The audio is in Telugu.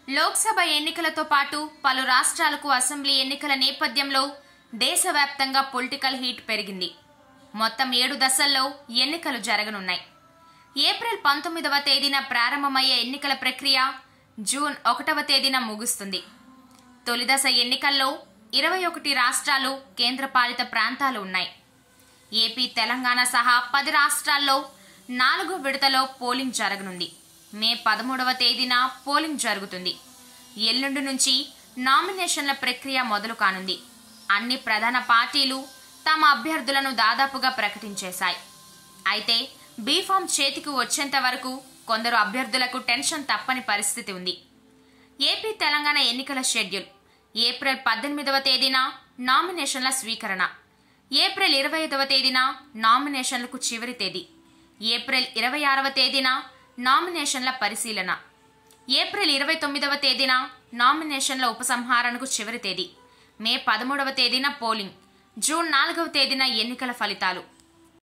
లోక్సభ ఎన్నికలతో పాటు పలు రాష్ట్రాలకు అసెంబ్లీ ఎన్నికల నేపథ్యంలో దేశవ్యాప్తంగా పొలిటికల్ హీట్ పెరిగింది మొత్తం ఏడు దశల్లో ఎన్నికలు జరగనున్నాయి ఏప్రిల్ పంతొమ్మిదవ తేదీన ప్రారంభమయ్యే ఎన్నికల ప్రక్రియ జూన్ ఒకటవ తేదీన ముగుస్తుంది తొలి దశ ఎన్నికల్లో ఇరవై ఒకటి రాష్ట్రాలు కేంద్రపాలిత ప్రాంతాలు ఉన్నాయి ఏపీ తెలంగాణ సహా పది రాష్ట్రాల్లో నాలుగో విడతలో పోలింగ్ జరగనుంది మే పదమూడవ తేదీన పోలింగ్ జరుగుతుంది ఎల్లుండి నుంచి నామినేషన్ల ప్రక్రియ మొదలు కానుంది అన్ని ప్రధాన పార్టీలు తమ అభ్యర్థులను దాదాపుగా ప్రకటించేశాయి అయితే బీఫామ్ చేతికి వచ్చేంత వరకు కొందరు అభ్యర్థులకు టెన్షన్ తప్పని పరిస్థితి ఉంది ఏపీ తెలంగాణ ఎన్నికల షెడ్యూల్ ఏప్రిల్ పద్దెనిమిదవ తేదీన నామినేషన్ల స్వీకరణ ఏప్రిల్ ఇరవై ఐదవ తేదీన నామినేషన్లకు చివరి తేదీ ఏప్రిల్ ఇరవై ఆరవ తేదీన నామినేషన్ల పరిశీలన ఏప్రిల్ ఇరవై తొమ్మిదవ తేదీన నామినేషన్ల ఉపసంహారణకు చివరి తేదీ మే పదమూడవ తేదీన పోలింగ్ జూన్ నాలుగవ తేదీన ఎన్నికల ఫలితాలు